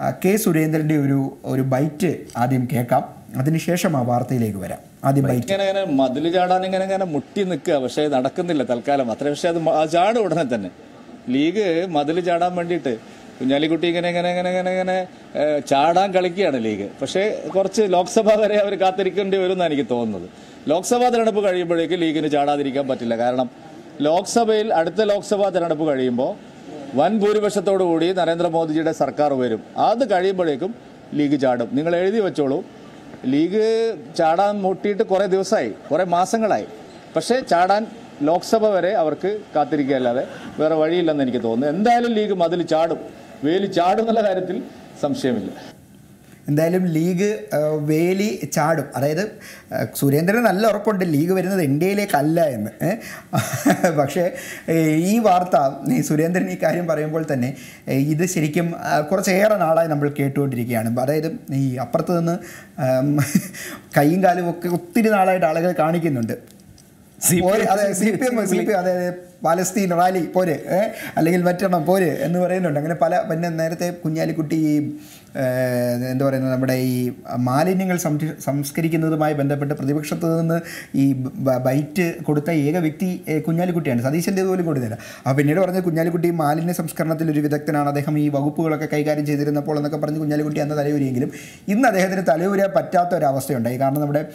ആ, കെ സുരേന്ദ്രൻ്റെ ഒരു ഒരു ബൈറ്റ് ആദ്യം കേൾക്കാം അതിനുശേഷം ആ വാർത്തയിലേക്ക് വരാം ആദ്യം ബൈറ്റ് ഇങ്ങനെ ഇങ്ങനെ മതിൽ ചാടാൻ ഇങ്ങനെ ഇങ്ങനെ മുട്ടി നിൽക്കുക പക്ഷേ നടക്കുന്നില്ല തൽക്കാലം അത്ര പക്ഷേ അത് മ- ആ ചാടും ഉടനെ തന്നെ ലീഗ് മതിൽ ചാടാൻ വേണ്ടിയിട്ട് കുഞ്ഞാലിക്കുട്ടി ഇങ്ങനെ ഇങ്ങനെ ഇങ്ങനെ ഇങ്ങനെ ഇങ്ങനെ ഏഹ്, ചാടാൻ കളിക്കുകയാണ് ലീഗ് പക്ഷേ കുറച്ച് ലോക്സഭ വരെ അവർ കാത്തിരിക്കേണ്ടി വരും എന്നാണ് എനിക്ക് തോന്നുന്നത് ലോക്സഭാ തെരഞ്ഞെടുപ്പ് കഴിയുമ്പോഴേക്ക് ലീഗിന് ചാടാതിരിക്കാൻ പറ്റില്ല കാരണം ലോക്സഭയിൽ അടുത്ത ലോക്സഭാ തെരഞ്ഞെടുപ്പ് കഴിയുമ്പോൾ വൻ ഭൂരിപക്ഷത്തോടു കൂടി നരേന്ദ്രമോദിജിയുടെ സർക്കാർ വരും അത് കഴിയുമ്പോഴേക്കും ലീഗ് ചാടും നിങ്ങൾ എഴുതി വെച്ചോളൂ ലീഗ് ചാടാൻ മുട്ടിയിട്ട് കുറേ ദിവസമായി കുറേ മാസങ്ങളായി പക്ഷേ ചാടാൻ ലോക്സഭ വരെ അവർക്ക് കാത്തിരിക്കുകയല്ലാതെ വേറെ വഴിയില്ലെന്ന് എനിക്ക് തോന്നുന്നു എന്തായാലും ലീഗ് മതിൽ ചാടും വേലി ചാടും എന്നുള്ള കാര്യത്തിൽ സംശയമില്ല എന്തായാലും ലീഗ് ആ, വേലി ചാടും അതായത് ആ, സുരേന്ദ്രന് നല്ല ഉറപ്പുണ്ട് ലീഗ് വരുന്നത് ഇന്ത്യയിലേക്കല്ല എന്ന് ഏ? പക്ഷേ ഏ, ഈ വാർത്ത ഈ സുരേന്ദ്രൻ ഈ കാര്യം പറയുമ്പോൾ തന്നെ ഏ, ഇത് ശരിക്കും ആ, കുറച്ചേറെ നാളായി നമ്മൾ കേട്ടുകൊണ്ടിരിക്കുകയാണ് അതായത് ഈ അപ്പുറത്ത് നിന്ന് ആം, കൈയും കാലും ഒക്കെ ഒത്തിരി നാളായിട്ട് ആളുകൾ കാണിക്കുന്നുണ്ട് പോരെ, അതെ C P M C P അതെ പാലസ്തീൻ റാലി പോര് ഏ? അല്ലെങ്കിൽ മറ്റെണ്ണം പോര് എന്ന് പറയുന്നുണ്ട് അങ്ങനെ പല പിന്നെ നേരത്തെ കുഞ്ഞാലിക്കുട്ടി ഈ ഏ, എന്താ പറയുന്നത് നമ്മുടെ ഈ മാലിന്യങ്ങൾ സംര- സംസ്കരിക്കുന്നതുമായി ബന്ധപ്പെട്ട് പ്രതിപക്ഷത്ത് നിന്ന് ഈ ബ- ബൈറ്റ് കൊടുത്ത ഏക വ്യക്തി ഏ, കുഞ്ഞാലിക്കുട്ടിയാണ് സതീശൻ്റെ പോലും കൊടുത്തില്ല അപ്പോൾ പിന്നീട് പറഞ്ഞ കുഞ്ഞാലിക്കുട്ടി മാലിന്യ സംസ്കരണത്തിൽ ഒരു വിദഗ്ധനാണ് അദ്ദേഹം ഈ വകുപ്പുകളൊക്കെ കൈകാര്യം ചെയ്തിരുന്നപ്പോൾ എന്നൊക്കെ പറഞ്ഞ് കുഞ്ഞാലിക്കുട്ടി അന്ന് തലയൂരിയെങ്കിലും ഇന്ന് അദ്ദേഹത്തിന് തലയൂരാൻ പറ്റാത്ത ഒരു അവസ്ഥയുണ്ടായി കാരണം നമ്മുടെ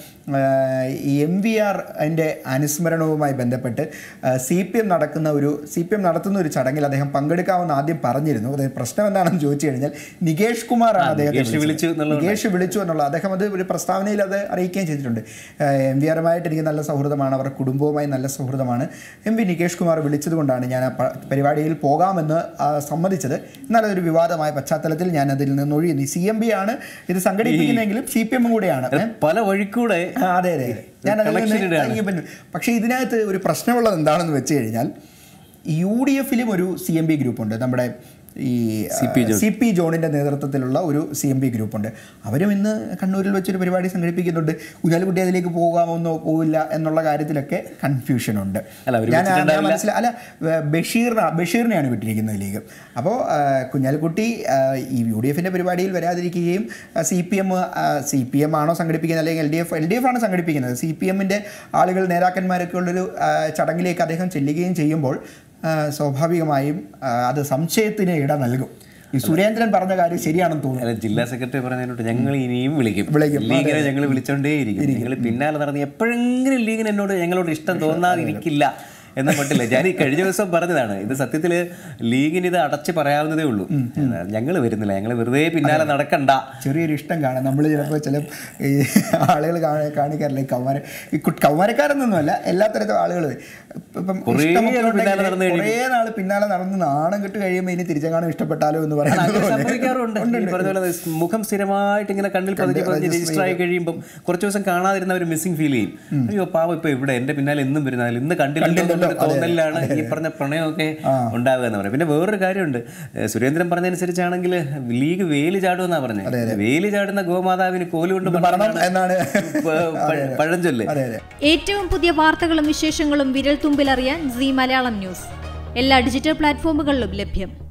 ഈ എം വി ആർ അതിൻ്റെ അനുസ്മരണവുമായി ബന്ധപ്പെട്ട് സി പി എം നടക്കുന്ന ഒരു സി പി എം നടത്തുന്ന ഒരു ചടങ്ങിൽ അദ്ദേഹം പങ്കെടുക്കാമെന്ന് ആദ്യം പറഞ്ഞിരുന്നു അതായത് പ്രശ്നം എന്താണെന്ന് ചോദിച്ചു കഴിഞ്ഞാൽ നികേഷ് കുമാറാണ് അദ്ദേഹത്തെ നികേഷ് വിളിച്ചത്. വിളിച്ചു എന്നുള്ളത് നികേഷ് വിളിച്ചു എന്നുള്ള അദ്ദേഹം അത് ഒരു പ്രസ്താവനയിൽ അത് അറിയിക്കുകയും ചെയ്തിട്ടുണ്ട് എം വി ആറുമായിട്ട് എനിക്ക് നല്ല സൗഹൃദമാണ് അവരുടെ കുടുംബവുമായി നല്ല സൗഹൃദമാണ് എം വി നികേഷ് കുമാർ വിളിച്ചത് കൊണ്ടാണ് ഞാൻ ആ പ- പരിപാടിയിൽ പോകാമെന്ന് ആ, സമ്മതിച്ചത് എന്നാൽ അതൊരു വിവാദമായ പശ്ചാത്തലത്തിൽ ഞാൻ അതിൽ നിന്ന് ഒഴിയുന്നു സി എം ബി ആണ് ഇത് സംഘടിപ്പിക്കുന്നതെങ്കിലും സി പി എമ്മും കൂടെയാണ് ഏ? പല വഴിക്കൂടെ ആ, അതെ അതെ അതെ. ഞാൻ അതിൽ നിന്ന് Connection ഇടുകയാണ്. ഈ പിന്നെ- പക്ഷേ ഇതിനകത്ത് ഒരു പ്രശ്നമുള്ളത് എന്താണെന്ന് വെച്ച് കഴിഞ്ഞാൽ യു ഡി എഫിലും ഒരു സി എം ബി ഗ്രൂപ്പുണ്ട് നമ്മുടെ ഈ സി പി ജോണിൻ്റെ നേതൃത്വത്തിലുള്ള ഒരു സി എം ബി ഗ്രൂപ്പുണ്ട് അവരും ഇന്ന് കണ്ണൂരിൽ വെച്ചൊരു പരിപാടി സംഘടിപ്പിക്കുന്നുണ്ട് കുഞ്ഞാലിക്കുട്ടി അതിലേക്ക് പോകാമെന്നോ പോവില്ല എന്നുള്ള കാര്യത്തിലൊക്കെ കൺഫ്യൂഷനുണ്ട് അല്ല, അവര് ഞാൻ ഞാൻ വിളിച്ചിട്ടുണ്ടാവില്ല. മനസ്സില അല്ല വേ- ബഷീറിന ബഷീറിനെയാണ് വിട്ടിരിക്കുന്നത് ലീഗ് അപ്പോൾ കുഞ്ഞാലിക്കുട്ടി ആ, ഈ യു ഡി എഫിൻ്റെ പരിപാടിയിൽ വരാതിരിക്കുകയും C P M C P M ആണോ സംഘടിപ്പിക്കുന്നത് അല്ലെങ്കിൽ L D F L D F ആണ് സംഘടിപ്പിക്കുന്നത് സി പി എമ്മിൻ്റെ ആളുകൾ നേതാക്കന്മാരൊക്കെ ഉള്ളൊരു ആ, ചടങ്ങിലേക്ക് അദ്ദേഹം ചെല്ലുകയും ചെയ്യുമ്പോൾ ആ, സ്വാഭാവികമായും ആ, അത് സംശയത്തിന് ഇട നൽകും ഈ സുരേന്ദ്രൻ പറഞ്ഞ കാര്യം ശരിയാണെന്ന് തോന്നുന്നു അല്ല ജില്ലാ സെക്രട്ടറി പറഞ്ഞതിനോട്ട് ഞങ്ങൾ ഇനിയും വിളിക്കും വിളിക്കും, ലീഗിനെ ഞങ്ങൾ വിളിച്ചോണ്ടേയിരിക്കും നിങ്ങൾ പിന്നാലെ നടന്ന് എപ്പോഴെങ്കിലും ലീഗിന് എന്നോട് ഞങ്ങളോട് ഇഷ്ടം തോന്നാതിരിക്കില്ല എന്ന മട്ടില്ല ഞാൻ ഈ കഴിഞ്ഞ ദിവസം പറഞ്ഞതാണ് ഇത് സത്യത്തിൽ ലീഗിന് ഇത് അടച്ച് പറയാവുന്നതേ ഉള്ളൂ ഞങ്ങൾ വരുന്നില്ല ഞങ്ങൾ വെറുതെ പിന്നാലെ നടക്കണ്ട ചെറിയൊരു ഇഷ്ടം കാണാം നമ്മൾ ചിലപ്പോൾ ചില ഈ ആളുകൾ കാണി- കാണിക്കാറില്ല ഈ കൗമാര ഈ കുട്ട് കൗമാരക്കാരെന്നൊന്നുമല്ല എല്ലാ തരത്തിലും ആളുകൾ ഇപ്പം കുറേ ഇഷ്ടമൊക്കെ നാൾ പിന്നാലെ ഉണ്ടെങ്കിൽ നടന്ന് കുറേ നാൾ പിന്നാലെ നടന്ന് നാണം കെട്ട് കഴിയുമ്പോൾ ഇനി തിരിച്ചെങ്ങാനും ഇഷ്ടപ്പെട്ടാലോ എന്ന് പറയുന്നത് അങ്ങനെ പോലെ. സംഭവിക്കാറുണ്ട് ഈ പറഞ്ഞ പോലെ മുഖം സ്ഥിരമായിട്ട് ഇങ്ങനെ കണ്ണിൽ പതിഞ്ഞ് പതിഞ്ഞ് രജിസ്റ്റർ ആയി കഴിയുമ്പോൾ കുറച്ച് ദിവസം കാണാതിരുന്ന ഒരു മിസ്സിംഗ് ഫീൽ ചെയ്യും അയ്യോ പാവം ഇപ്പൊ ഇവിടെ എന്റെ പിന്നാലെ എന്നും വരുന്ന ഇന്ന് കണ്ടില്ലല്ലോ എന്നൊരു തോന്നലിലാണ് ഈ പറഞ്ഞ പ്രണയമൊക്കെ ഉണ്ടാവുക എന്ന് പറയുന്നത് പിന്നെ വേറൊരു കാര്യമുണ്ട് ഏഹ് സുരേന്ദ്രൻ പറഞ്ഞതനുസരിച്ചാണെങ്കിൽ ലീഗ് വേലി ചാടുമെന്നാ പറഞ്ഞത് വേലി ചാടുന്ന ഗോമാതാവിന് കോല് കൊണ്ട് മരണം എന്നാണ് പഴഞ്ചൊല്ല് അതെ അതെ ഏറ്റവും പുതിയ വാർത്തകളും വിശേഷങ്ങളും വിരൽ തുമ്പിലറിയാൻ സി മലയാളം ന്യൂസ് എല്ലാ ഡിജിറ്റൽ പ്ലാറ്റ്ഫോമുകളിലും ലഭ്യം